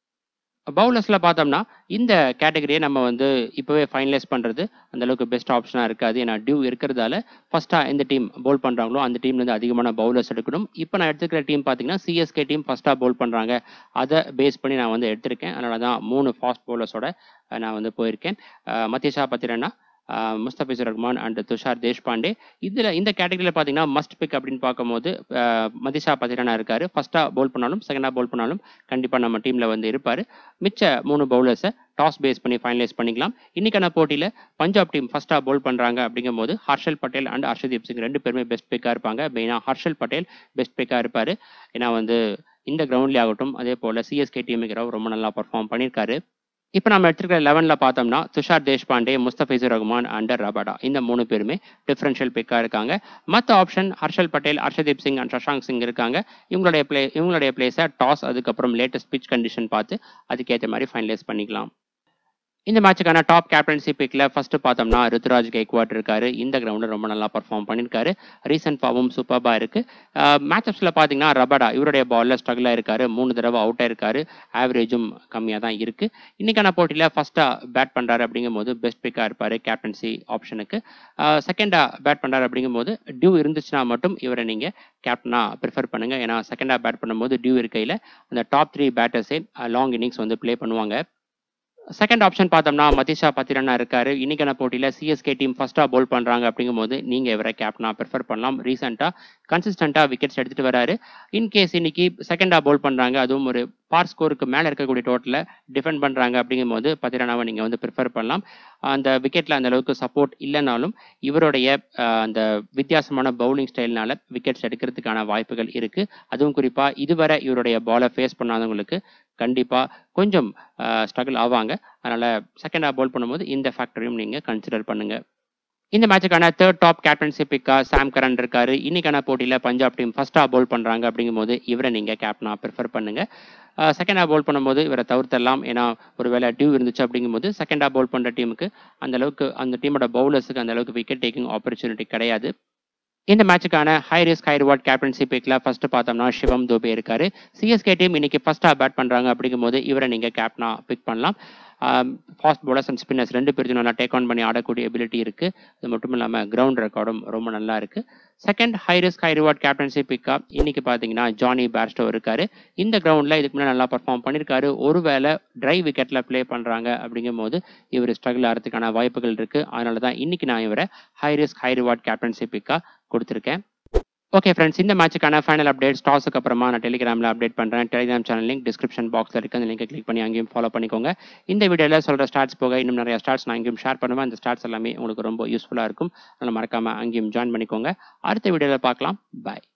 பவுலர்ஸ்ல பார்த்தோம்னா இந்த கேட்டகரியை நம்ம வந்து இப்போவே ஃபைனலைஸ் பண்றது அந்த அளவுக்கு பெஸ்ட் ஆப்ஷனா இருக்காது ஏன்னா டியூ இருக்கிறதால ஃபர்ஸ்டா எந்த டீம் பவுல் பண்றாங்களோ அந்த டீம்ல இருந்து அதிகமான பவுலர்ஸ் எடுக்கணும் இப்போ நான் எடுத்துக்கிற டீம் பார்த்தீங்கன்னா சிஎஸ்கே டீம் ஃபர்ஸ்டா பவுல் பண்றாங்க அதை பேஸ் பண்ணி நான் வந்து எடுத்திருக்கேன் அதனால தான் மூணு ஃபாஸ்ட் பவுலர்ஸோட நான் வந்து போயிருக்கேன் அஹ் மத்தியஷா பார்த்தீங்கன்னா முஸ்தபிசுர் ரஹ்மான் அண்ட் துஷார் தேஷ்பாண்டே இதுல இந்த கேட்டகரியில பாத்தீங்கன்னா மஸ்ட் பிக் அப்படின்னு பார்க்கும்போது அஹ், மதிஷா பத்திரனா இருக்காரு ஃபர்ஸ்டா பவுல் பண்ணாலும் செகண்டா பவுல் பண்ணாலும் கண்டிப்பா நம்ம டீம்ல வந்து இருப்பாரு மிச்ச மூணு பவுலர்ஸை டாஸ் பேஸ் பண்ணி ஃபைனலைஸ் பண்ணிக்கலாம் இன்னைக்கான போட்டியில் பஞ்சாப் டீம் ஃபர்ஸ்ட்டாக பவுல் பண்ணுறாங்க அப்படிங்கும்போது ஹர்ஷல் பட்டேல் அண்ட் ஹர்ஷதீப் சிங் ரெண்டு பேருமே பெஸ்ட் பிக்காக இருப்பாங்க மெயினாக ஹர்ஷல் பட்டேல் பெஸ்ட் பிக்காக இருப்பார் ஏன்னா வந்து இந்த கிரவுண்ட்லேயே ஆகட்டும் அதே போல் சிஎஸ்கே டீமுக்கு ரொம்ப நல்லா பர்ஃபார்ம் பண்ணியிருக்காரு இப்போ நம்ம எடுத்துருக்கிற லெவனில் பார்த்தோம்னா துஷார் தேஷ்பாண்டே முஸ்தபிசூர் ரஹ்மான் அண்டர் ரபாடா இந்த மூணு பேருமே டிஃபரன்ஷியல் பிக்காக இருக்காங்க மற்ற ஆப்ஷன் ஹர்ஷல் பட்டேல் ஹர்ஷதீப் சிங் அண்ட் சஷாங்க் சிங் இருக்காங்க இவங்களுடைய பிளே இவங்களுடைய பிளேஸை டாஸ் அதுக்கப்புறம் லேட்டஸ்ட் பிச் கண்டிஷன் பார்த்து அதுக்கேற்ற மாதிரி ஃபைனலைஸ் பண்ணிக்கலாம் இந்த மேட்சுக்கான டாப் கேப்டன்சி பிக்கில் ஃபர்ஸ்ட் பார்த்தோம்னா ருத்ராஜ் கெய்க்வாட் இருக்காரு இந்த கிரவுண்டில் ரொம்ப நல்லா பர்ஃபார்ம் பண்ணியிருக்காரு ரீசன்ட் ஃபார்மும் சூப்பராக இருக்கு மேட்சப்ஸில் பார்த்தீங்கன்னா ரபடா இவருடைய பாலில் ஸ்ட்ரகிளாக இருக்காரு மூணு தடவை அவுட் ஆயிருக்காரு ஆவரேஜும் கம்மியாக தான் இருக்கு இன்னைக்கான போட்டியில் ஃபர்ஸ்ட்டாக பேட் பண்ணுறாரு அப்படிங்கும்போது பெஸ்ட் பிக்காக இருப்பார் கேப்டன்சி ஆப்ஷனுக்கு செகண்டாக பேட் பண்ணுறாரு அப்படிங்கும்போது டியூ இருந்துச்சுன்னா மட்டும் இவரை நீங்கள் கேப்டனாக ப்ரிஃபர் பண்ணுங்க ஏன்னா செகண்டாக பேட் பண்ணும்போது டியூ இருக்கையில் அந்த டாப் த்ரீ பேட்டர்ஸே லாங் இன்னிங்ஸ் வந்து ப்ளே பண்ணுவாங்க செகண்ட் ஆப்ஷன் பார்த்தோம்னா மதிஷா பத்திரனா இருக்காரு இன்னைக்கான போட்டியில் சிஎஸ்கே டீம் ஃபர்ஸ்ட்டாக பவுல் பண்ணுறாங்க அப்படிங்கும்போது நீங்கள் இவரை கேப்டனாக ப்ரிஃபர் பண்ணலாம் ரீசெண்டாக கன்சிஸ்டண்ட்டாக விக்கெட்ஸ் எடுத்துகிட்டு வராரு இன்கேஸ் இன்னைக்கு செகண்டாக பவுல் பண்ணுறாங்க அதுவும் ஒரு பார் ஸ்கோருக்கு மேலே இருக்கக்கூடிய டோட்டலில் டிஃபெண்ட் பண்ணுறாங்க அப்படிங்கும்போது பத்திரனாவை நீங்கள் வந்து ப்ரிஃபர் பண்ணலாம் அந்த விக்கெட்டில் அந்த அளவுக்கு சப்போர்ட் இல்லைனாலும் இவருடைய அந்த வித்தியாசமான பவுலிங் ஸ்டைல்னால விக்கெட்ஸ் எடுக்கிறதுக்கான வாய்ப்புகள் இருக்குது அதுவும் குறிப்பாக இதுவரை இவருடைய பாலை ஃபேஸ் பண்ணாதவங்களுக்கு கண்டிப்பாக கொஞ்சம் ஸ்ட்ரகிள் ஆவாங்க அதனால் செகண்டாக பவுல் பண்ணும்போது இந்த ஃபேக்டரையும் நீங்கள் கன்சிடர் பண்ணுங்கள் இந்த மேட்சுக்கான தேர்ட் டாப் கேப்டன்சி பிக்கா சாம் கரன் இருக்காரு இன்னைக்கான போட்டியில் பஞ்சாப் டீம் ஃபர்ஸ்டாக பவுல் பண்ணுறாங்க அப்படிங்கும்போது இவரை நீங்கள் கேப்டனாக ப்ரிஃபர் பண்ணுங்க செகண்டாக பவுல் பண்ணும்போது இவரை தவிர்த்தரலாம் ஏன்னா ஒரு வேளை டியூ இருந்துச்சு அப்படிங்கும்போது செகண்டாக பவுல் பண்ணுற டீமுக்கு அந்த அளவுக்கு அந்த டீமோட பவுலர்ஸுக்கு அந்த அளவுக்கு விக்கெட் டேக்கிங் ஆப்பர்ச்சுனிட்டி கிடையாது இந்த மேட்சுக்கான high risk high reward captaincy பிக்ல ஃபர்ஸ்ட் பார்த்தோம்னா சிவம் தோபே இருக்காரு சிஎஸ்கே டீம் இன்னைக்கு ஃபர்ஸ்டாக பேட் பண்ணுறாங்க அப்படிங்கும்போது இவரை நீங்கள் கேப்டனா பிக் பண்ணலாம் ஃபாஸ்ட் பவுலர்ஸ் அண்ட் ஸ்பின்னர்ஸ் ரெண்டு பேரும் நல்லா டேக் ஆன் பண்ணி ஆடக்கூடிய எபிலிட்டி இருக்கு அது மட்டும் இல்லாமல் கிரவுண்ட் ரெக்கார்டும் ரொம்ப நல்லா இருக்கு second high risk high reward captaincy பிக்கா இன்னைக்கு பார்த்தீங்கன்னா ஜானி பேர்ஸ்டோ இருக்காரு இந்த கிரவுண்டில் இதுக்கு முன்னாடி நல்லா பர்ஃபார்ம் பண்ணியிருக்காரு ஒருவேளை ட்ரை விக்கெட்ல ப்ளே பண்ணுறாங்க அப்படிங்கும் போது இவர் ஸ்ட்ரகிள் ஆகிறதுக்கான வாய்ப்புகள் இருக்கு அதனால தான் இன்னைக்கு நான் இவரை high risk high reward captaincy பிக்கா கொடுத்துருக்கேன் ஓகே ஃப்ரெண்ட்ஸ் இந்த மேட்சுக்கான ஃபைனல் அப்டேட் டாஸுக்கு அப்புறமா நான் டெலிகிராமில் அப்டேட் பண்ணுறேன் டெலிகிராம் சேனல் லிங்க் டிஸ்கிரிப்ஷன் பாக்ஸில் இருக்குது அந்த லிங்கை கிளிக் பண்ணி அங்கேயும் ஃபாலோ பண்ணிக்கோங்க இந்த வீடியோவில் சொல்கிற ஸ்டார்ட்ஸ் போக இன்னும் நிறைய ஸ்டார்ட்ஸ் நான் அங்கேயும் ஷேர் பண்ணுவேன் அந்த ஸ்டார்ட்ஸ் எல்லாமே உங்களுக்கு ரொம்ப யூஸ்ஃபுல்லாக இருக்கும் அதனால் மறக்காமல் அங்கேயும் ஜாயின் பண்ணிக்கோங்க அடுத்த வீடியோவில் பார்க்கலாம் பாய்